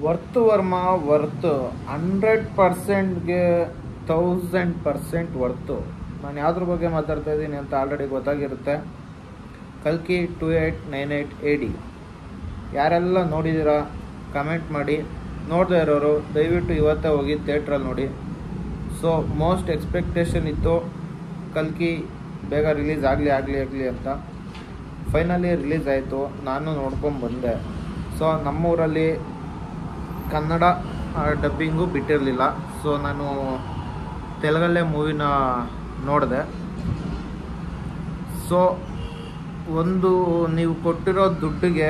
worth ವರ್ಮ worth hundred ಪರ್ಸೆಂಟ್ಗೆ thousand percent worth ನಾನು ಯಾವ್ದ್ರ ಬಗ್ಗೆ ಮಾತಾಡ್ತಾ ಇದ್ದೀನಿ ಅಂತ ಆಲ್ರೆಡಿ ಗೊತ್ತಾಗಿರುತ್ತೆ ಕಲ್ಕಿ two eight nine eight A D ಯಾರೆಲ್ಲ ನೋಡಿದ್ದೀರಾ ಕಮೆಂಟ್ ಮಾಡಿ ನೋಡದೇ ಇರೋರು ದಯವಿಟ್ಟು ಇವತ್ತೇ ಹೋಗಿ ಥಿಯೇಟ್ರಲ್ಲಿ ನೋಡಿ ಸೊ ಮೋಸ್ಟ್ ಎಕ್ಸ್ಪೆಕ್ಟೇಷನ್ ಇತ್ತು ಕಲ್ಕಿ ಬೇಗ ರಿಲೀಸ್ ಆಗಲಿ ಆಗಲಿ ಆಗಲಿ ಅಂತ ಫೈನಲಿ ರಿಲೀಸ್ ಆಯಿತು ನಾನು ನೋಡ್ಕೊಂಡು ಬಂದೆ ಸೊ ನಮ್ಮೂರಲ್ಲಿ ಕನ್ನಡ ಡಬ್ಬಿಂಗು ಬಿಟ್ಟಿರಲಿಲ್ಲ ಸೊ ನಾನು ತೆಲುಗಲ್ಲೇ ಮೂವಿನ ನೋಡಿದೆ ಸೊ ಒಂದು ನೀವು ಕೊಟ್ಟಿರೋ ದುಡ್ಡಿಗೆ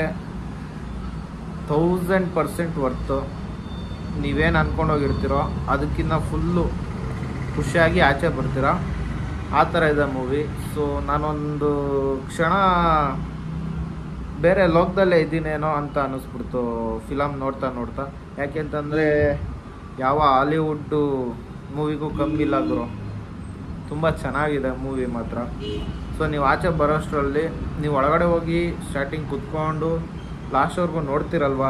ತೌಸಂಡ್ ಪರ್ಸೆಂಟ್ ವರ್ತು ನೀವೇನು ಅಂದ್ಕೊಂಡೋಗಿರ್ತೀರೋ ಅದಕ್ಕಿಂತ ಫುಲ್ಲು ಖುಷಿಯಾಗಿ ಆಚೆ ಬರ್ತೀರಾ ಆ ಥರ ಇದೆ ಮೂವಿ ಸೊ ನಾನೊಂದು ಕ್ಷಣ ಬೇರೆ ಲೋಕದಲ್ಲೇ ಇದ್ದೀನೇನೋ ಅಂತ ಅನ್ನಿಸ್ಬಿಡ್ತು ಫಿಲಮ್ ನೋಡ್ತಾ ನೋಡ್ತಾ ಯಾಕೆಂತಂದರೆ ಯಾವ ಹಾಲಿವುಡ್ಡು ಮೂವಿಗೂ ಕಮ್ಮಿ ಇಲ್ಲ ಗುರು ತುಂಬ ಚೆನ್ನಾಗಿದೆ ಮೂವಿ ಮಾತ್ರ ಸೊ ನೀವು ಆಚೆ ಬರೋಷ್ಟರಲ್ಲಿ ನೀವು ಒಳಗಡೆ ಹೋಗಿ ಸ್ಟಾರ್ಟಿಂಗ್ ಕುತ್ಕೊಂಡು ಲಾಸ್ಟ್ವರೆಗೂ ನೋಡ್ತಿರಲ್ವಾ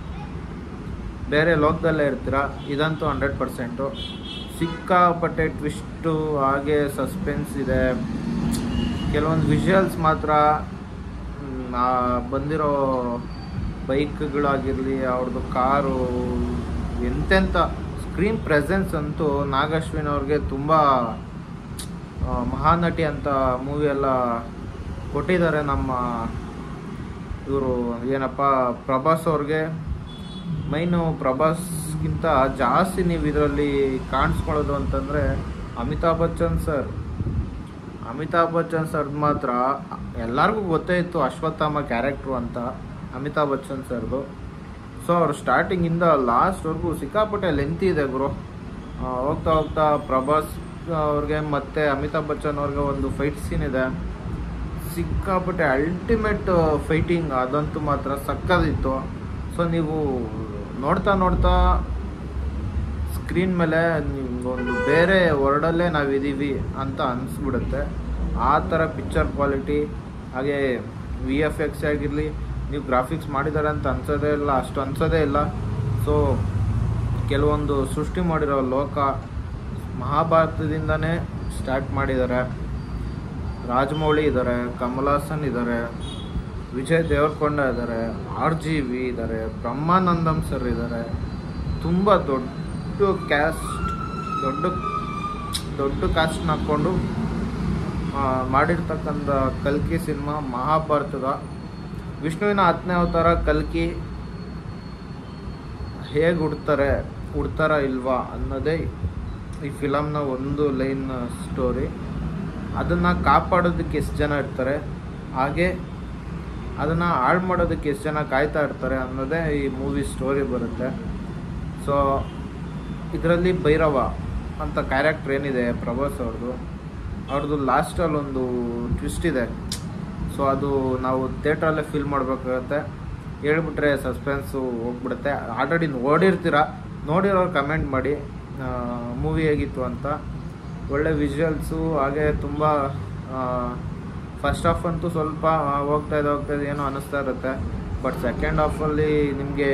ಬೇರೆ ಲೋಕದಲ್ಲೇ ಇರ್ತೀರ ಇದಂತೂ ಹಂಡ್ರೆಡ್ ಪರ್ಸೆಂಟು ಸಿಕ್ಕಾಪಟ್ಟೆ ಟ್ವಿಸ್ಟು ಹಾಗೆ ಸಸ್ಪೆನ್ಸ್ ಇದೆ ಕೆಲವೊಂದು ವಿಷುವಲ್ಸ್ ಮಾತ್ರ ಮ್, ಆ ಬಂದಿರೋ ಬೈಕ್ಗಳಾಗಿರಲಿ ಅವ್ರದ್ದು ಕಾರು ಎಂತೆಂಥ ಸ್ಕ್ರೀನ್ ಪ್ರೆಸೆನ್ಸ್ ಅಂತೂ ನಾಗಶ್ವಿನ್ ಅವ್ರಿಗೆ ತುಂಬ ಆ, ಮಹಾನಟಿ ಅಂತ ಮೂವಿ ಎಲ್ಲ ಕೊಟ್ಟಿದ್ದಾರೆ ನಮ್ಮ ಇವರು ಏನಪ್ಪ ಪ್ರಭಾಸ್ ಅವ್ರಿಗೆ ಮೈನು ಪ್ರಭಾಸ್ಗಿಂತ ಜಾಸ್ತಿ ನೀವು ಇದರಲ್ಲಿ ಕಾಣಿಸ್ಕೊಳ್ಳೋದು ಅಂತಂದರೆ ಅಮಿತಾಬ್ ಬಚ್ಚನ್ ಸರ್ ಅಮಿತಾಬ್ ಬಚ್ಚನ್ ಸರ್ ಮಾತ್ರ ಎಲ್ಲರಿಗೂ ಗೊತ್ತೇ ಇತ್ತು ಅಶ್ವತ್ಥಾಮ ಕ್ಯಾರೆಕ್ಟ್ರು ಅಂತ ಅಮಿತಾಬ್ ಬಚ್ಚನ್ ಸರ್ದು ಸೊ ಅವ್ರು ಸ್ಟಾರ್ಟಿಂಗಿಂದ ಲಾಸ್ಟ್ವರೆಗೂ ಸಿಕ್ಕಾಪಟ್ಟೆ ಲೆಂತಿ ಇದೆ ಗುರು ಆ, ಹೋಗ್ತಾ ಹೋಗ್ತಾ ಪ್ರಭಾಸ್ ಅವ್ರಿಗೆ ಮತ್ತು ಅಮಿತಾಬ್ ಬಚ್ಚನ್ ಅವ್ರಿಗೆ ಒಂದು ಫೈಟ್ ಸೀನ್ ಇದೆ ಸಿಕ್ಕಾಪಟ್ಟೆ ಅಲ್ಟಿಮೇಟ್ ಫೈಟಿಂಗ್ ಅದಂತೂ ಮಾತ್ರ ಸಕ್ಕದಿತ್ತು ಸೊ ನೀವು ನೋಡ್ತಾ ನೋಡ್ತಾ ಸ್ಕ್ರೀನ್ ಮೇಲೆ ನಿಮ್ಗೆ ಒಂದು ಬೇರೆ ವರ್ಡಲ್ಲೇ ನಾವಿದ್ದೀವಿ ಅಂತ ಅನಿಸ್ಬಿಡುತ್ತೆ ಆ ಥರ ಪಿಕ್ಚರ್ ಕ್ವಾಲಿಟಿ ಹಾಗೆ ವಿ ಎಫ್ ಎಕ್ಸ್ ಆಗಿರಲಿ ನೀವು ಗ್ರಾಫಿಕ್ಸ್ ಮಾಡಿದ್ದಾರೆ ಅಂತ ಅನ್ಸೋದೇ ಇಲ್ಲ ಅಷ್ಟು ಅನ್ಸೋದೇ ಇಲ್ಲ ಸೊ ಕೆಲವೊಂದು ಸೃಷ್ಟಿ ಮಾಡಿರೋ ಲೋಕ ಮಹಾಭಾರತದಿಂದನೇ ಸ್ಟಾರ್ಟ್ ಮಾಡಿದ್ದಾರೆ ರಾಜಮೌಳಿ ಇದ್ದಾರೆ ಕಮಲ್ ಹಾಸನ್ ಇದ್ದಾರೆ ವಿಜಯ್ ದೇವರಕೊಂಡ ಇದ್ದಾರೆ ಆರ್ ಜಿ ವಿ ಇದ್ದಾರೆ ಬ್ರಹ್ಮಾನಂದಂ ಸರ್ ಇದ್ದಾರೆ ತುಂಬ ದೊಡ್ಡ ಕ್ಯಾಸ್ಟ್ ದೊಡ್ಡ ದೊಡ್ಡ ಕಾಸ್ಟ್ನ ಹಾಕ್ಕೊಂಡು ಆ, ಮಾಡಿರ್ತಕ್ಕಂಥ ಕಲ್ಕಿ ಸಿನಿಮಾ ಮಹಾಭಾರತದ ವಿಷ್ಣುವಿನ ಹತ್ತನೇ ಅವತಾರ ಕಲ್ಕಿ ಹೇಗೆ ಹುಡ್ತಾರೆ ಹುಡ್ತಾರ ಇಲ್ವಾ ಅನ್ನೋದೇ ಈ ಫಿಲಮ್ನ ಒಂದು ಲೈನ್ ಸ್ಟೋರಿ ಅದನ್ನು ಕಾಪಾಡೋದಕ್ಕೆ ಎಷ್ಟು ಜನ ಇರ್ತಾರೆ ಹಾಗೆ ಅದನ್ನು ಹಾಳು ಮಾಡೋದಕ್ಕೆ ಎಷ್ಟು ಜನ ಕಾಯ್ತಾ ಇರ್ತಾರೆ ಅನ್ನೋದೇ ಈ ಮೂವಿ ಸ್ಟೋರಿ ಬರುತ್ತೆ ಸೊ ಇದರಲ್ಲಿ ಭೈರವ ಅಂತ ಕ್ಯಾರೆಕ್ಟರ್ ಏನಿದೆ ಪ್ರಭಾಸ್ ಅವ್ರದ್ದು ಅವ್ರದ್ದು ಲಾಸ್ಟಲ್ಲಿ ಒಂದು ಟ್ವಿಸ್ಟ್ ಇದೆ ಸೊ ಅದು ನಾವು ಥಿಯೇಟ್ರಲ್ಲೇ ಫೀಲ್ ಮಾಡಬೇಕಾಗತ್ತೆ ಹೇಳ್ಬಿಟ್ರೆ ಸಸ್ಪೆನ್ಸು ಹೋಗ್ಬಿಡುತ್ತೆ ಆಲ್ರೆಡಿ ನೋಡಿರ್ತೀರ ನೋಡಿರೋರು ಕಮೆಂಟ್ ಮಾಡಿ ಮೂವಿ ಹೇಗಿತ್ತು ಅಂತ ಒಳ್ಳೆ ವಿಜುವಲ್ಸು ಹಾಗೆ ತುಂಬ ಫಸ್ಟ್ ಹಾಫ್ ಅಂತೂ ಸ್ವಲ್ಪ ಆ, ಹೋಗ್ತಾ ಇದೆ ಹೋಗ್ತಾ ಇದೆ ಏನೋ ಅನ್ನಿಸ್ತಾ ಇರುತ್ತೆ ಬಟ್ ಸೆಕೆಂಡ್ ಹಾಫಲ್ಲಿ ನಿಮಗೆ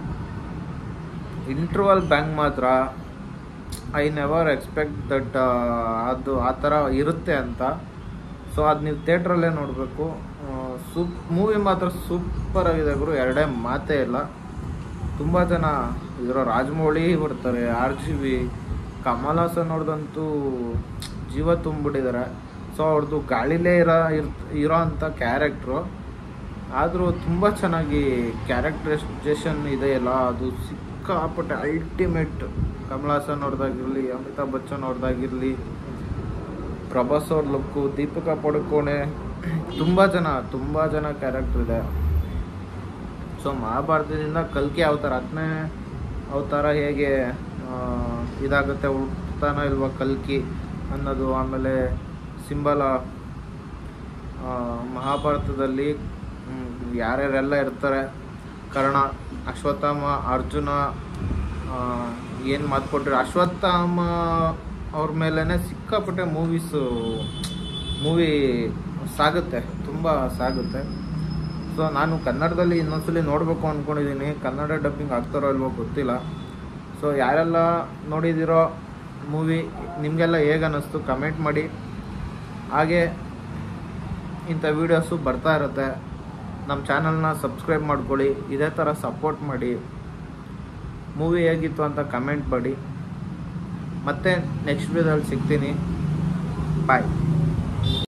ಇಂಟರ್ವಲ್ ಬ್ಯಾಂಕ್ ಮಾತ್ರ ಐ ನೆವರ್ ಎಕ್ಸ್ಪೆಕ್ಟ್ ದಟ್ ಅದು ಆ ಥರ ಇರುತ್ತೆ ಅಂತ ಸೊ ಅದು ನೀವು ಥಿಯೇಟ್ರಲ್ಲೇ ನೋಡಬೇಕು ಸೂಪ್ ಮೂವಿ ಮಾತ್ರ ಸೂಪರ್ ಆಗಿದೆ ಗುರು ಎರಡೇ ಮಾತೇ ಇಲ್ಲ ತುಂಬ ಜನ ಇದರ ರಾಜಮೌಳಿ ಬರ್ತಾರೆ R G V Kamal Haasan ಅವ್ರದ್ದಂತೂ ಜೀವ ತುಂಬಿಟ್ಟಿದ್ದಾರೆ ಸೊ ಅವ್ರದ್ದು ಗಾಳಿಲೇ ಇರೋ ಇರ್ ಇರೋ ಅಂಥ ಕ್ಯಾರೆಕ್ಟ್ರು ಆದರೂ ತುಂಬ ಚೆನ್ನಾಗಿ ಕ್ಯಾರೆಕ್ಟರೈಸೇಷನ್ ಇದೆಯಲ್ಲ ಅದು ಸಿಕ್ಕಾಪಟ್ಟೆ ಅಲ್ಟಿಮೇಟ್ ಕಮಲ್ ಹಾಸನ್ ಅವ್ರದ್ದಾಗಿರಲಿ ಅಮಿತಾಬ್ ಬಚ್ಚನ್ ಅವ್ರದ್ದಾಗಿರಲಿ ಪ್ರಭಾಸ್ ಅವ್ರ ಲುಕ್ಕು ದೀಪಿಕಾ ಪಡುಕೋಣೆ ತುಂಬ ಜನ ತುಂಬ ಜನ ಕ್ಯಾರೆಕ್ಟರ್ ಇದೆ ಸೊ ಮಹಾಭಾರತದಿಂದ ಕಲ್ಕಿ ಅವತಾರ ಹತ್ತನೇ ಅವತಾರ ಹೇಗೆ ಆ, ಇದಾಗುತ್ತೆ ಹುಡ್ತಾನೋ ಇಲ್ವಾ ಕಲ್ಕಿ ಅನ್ನೋದು ಆಮೇಲೆ ಸಿಂಬಲ ಆ, ಮಹಾಭಾರತದಲ್ಲಿ ಮ್, ಯಾರ್ಯಾರೆಲ್ಲ ಇರ್ತಾರೆ ಕರ್ಣ ಅಶ್ವತ್ಥಾಮ ಅರ್ಜುನ ಏನು ಮಾತು ಕೊಟ್ಟಿರೋ ಅಶ್ವತ್ಥಾಮ ಅವ್ರ ಮೇಲೇ ಸಿಕ್ಕಾಪಟ್ಟೆ ಮೂವೀಸು ಮೂವಿ ಸಾಗುತ್ತೆ ತುಂಬ ಸಾಗುತ್ತೆ ಸೊ ಸೊ ನಾನು ಕನ್ನಡದಲ್ಲಿ ಇನ್ನೊಂದ್ಸಲಿ ನೋಡಬೇಕು ಅಂದ್ಕೊಂಡಿದ್ದೀನಿ ಕನ್ನಡ ಡಬ್ಬಿಂಗ್ ಆಗ್ತಾರೋ ಇಲ್ವೋ ಗೊತ್ತಿಲ್ಲ ಸೊ ಯಾರೆಲ್ಲ ನೋಡಿದಿರೋ ಮೂವಿ ನಿಮಗೆಲ್ಲ ಹೇಗೆ ಅನ್ನಿಸ್ತು ಕಮೆಂಟ್ ಮಾಡಿ ಹಾಗೆ ಇಂಥ ವೀಡಿಯೋಸು ಬರ್ತಾ ಇರುತ್ತೆ ನಮ್ಮ ಚಾನಲ್ನ ಸಬ್ಸ್ಕ್ರೈಬ್ ಮಾಡ್ಕೊಳ್ಳಿ ಇದೇ ಥರ ಸಪೋರ್ಟ್ ಮಾಡಿ ಮೂವಿ ಹೇಗಿತ್ತು ಅಂತ ಕಮೆಂಟ್ ಮಾಡಿ ಮತ್ತೆ ನೆಕ್ಸ್ಟ್ ವೀಡಿಯೋದಲ್ಲಿ ಸಿಗ್ತೀನಿ ಬಾಯ್